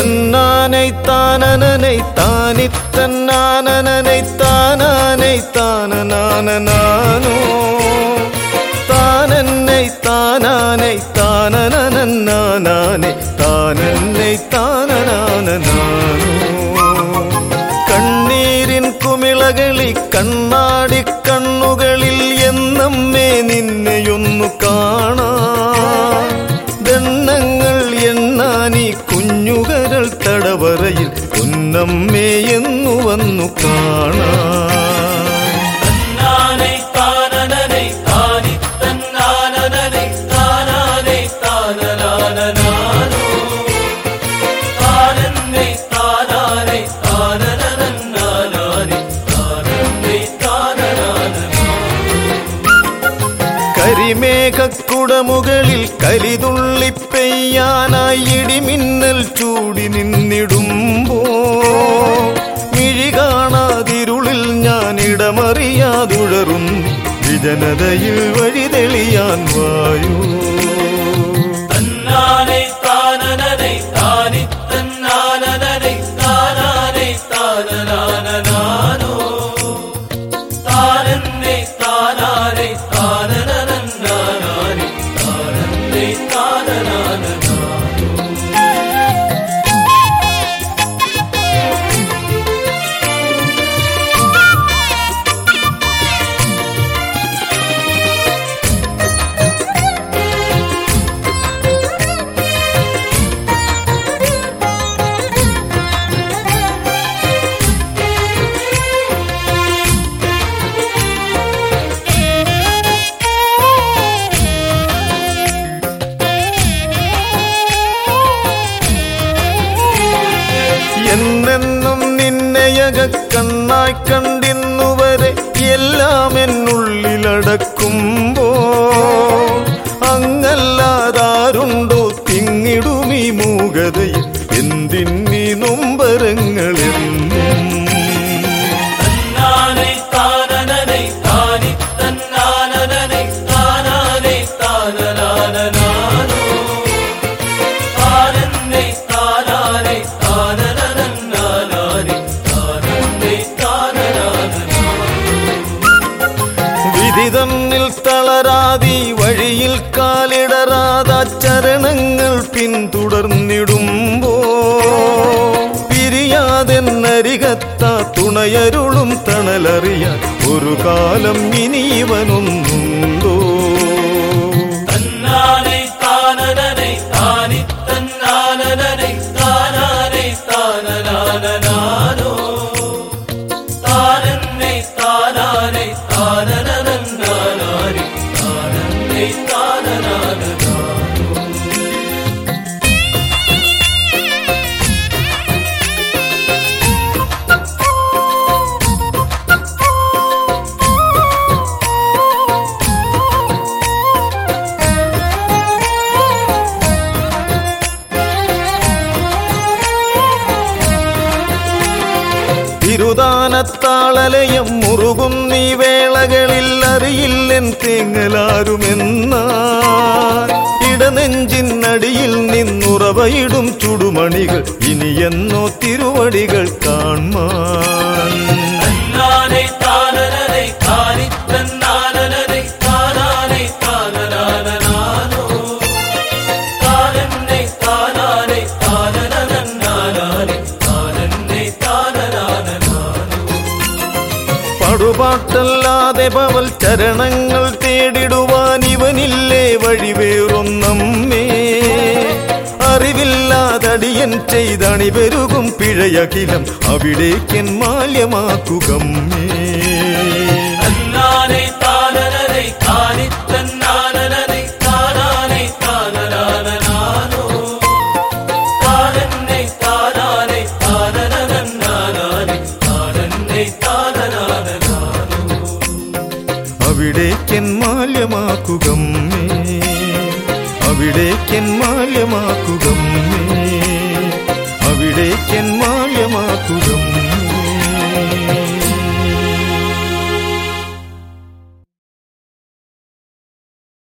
തന്നാനൈ താനനനൈ താനി തന്നാനനനൈ താനാനൈ താനനാനനാനോ താനന്നൈ താനാനൈ താനനനന്നാനാനൈ താനന്നൈ താനനാനനാനോ കണ്ണീരിൻ കുമിളകളി കണ്ണാടി കണ്ണുകളിൽ എന്നമ്മേ നിന്നെയൊന്നു കാണാൻ ദണ്ണങ്ങൾ എണ്ണാനി കുഞ്ഞുകരൾ തടവറയിൽ പൊന്നമ്മേ എന്നു വന്നു കാണാൻ തന്നാനൈ താനനനൈ താനി തന്നാനനനൈ താനാനൈ താനനാനനാനോ താനന്നൈ താനാനൈ താനനനന്നാനാനൈ താനന്നൈ താനനാനനാ കരിമേഘക്കുടമുകളിൽ കലിതുള്ളി പെയ്യാനായി ഇടിമിന്നൽ ചൂടി നിന്നിടുമ്പോ മിഴി കാണാതിരുളിൽ ഞാൻ ഇടമറിയാതുഴറുന്നു വിജനതയിൽ വഴി തെളിയാൻ വായു തന്നാനൈ താനനനൈ താനി തന്നാനനനൈ താനാനൈ താനനാനനാനോ താനന്നൈ താനാനൈ താനനനന്നാനാനൈ താനന്നൈ താനനാനനാ എന്നെന്നും നിന്നെയക കണ്ണായി കണ്ടിന്നുവരെ എല്ലാം എന്നുള്ളിലടക്കുമ്പോ അങ്ങല്ലാതാരുണ്ടോ തിങ്ങിടുമീ മൂകതയിൽ എന്തിന്നീ നൊമ്പരങ്ങളെന്നും തന്നാനൈ താനനനൈ താനി തന്നാനനനൈ താനാനൈ താനനാനനാനോ താനന്നൈ താനാനൈ താനനനന്നാനാനൈ താനന്നൈ താനനാനനാ വിധി തന്നിൽ തളരാതി വഴിയിൽ കാലിടറാതാ ചരണങ്ങൾ പിന്തുടർന്നിടുമ്പോ പിരിയാതെന്നരികത്താ തുണയരുളും തണലറിയാൻ ഒരു കാലം ഇനിവനൊന്നുണ്ടോ തന്നാനൈ താനനനൈ താനി തന്നാനനനൈ താനാനൈ താനനാനനാനോ താനന്നൈ താനാനൈ താനനനന്നാനാനൈ താനന്നൈ താനനാനനാ തിരുതാനത്താളലയം മുറുകും നീ വേളകളിൽ അറിയില്ലെൻ തേങ്ങലാരുമെന്ന ഇടനെഞ്ചിനടിയിൽ നിന്നുറവയിടും ചുടുമണികൾ ഇനിയെന്നോ തിരുവടികൾ കാൺമാൻ തന്നാനൈ താനനനൈ താനി തന്നാനനനൈ താനാനൈ താനനാനനാനോ താനന്നൈ താനാനൈ താനനനന്നാനാനൈ താനന്നൈ താനനാനനാനോ പടുപാട്ടല്ലാതെ പവൽ ചരണങ്ങൾ തേടിടുവാൻ ഇവനില്ലേ വഴി വേറൊന്നമ്മേ അറിവില്ലാതടിയൻ ചെയ്തണി പെരുകും പിഴയഖിലം അവിടേക്കൻ മാല്യമാക്കുകമ്മേ തന്നാനൈ താനനനൈ താനി തന്നാനനനൈ താനാനൈ താനനാനനാനോ താനന്നൈ താനാനൈ താനനനന്നാനാനൈ താനന്നൈ താനനാനനാനോ അവിടേക്കൻ മാല്യമാക്കുകമ്മേ അവിടേക്കൻ മാല്യമാക്കുകമ്മേ അവിടേക്കൻ മാല്യമാക്കുകമ്മേ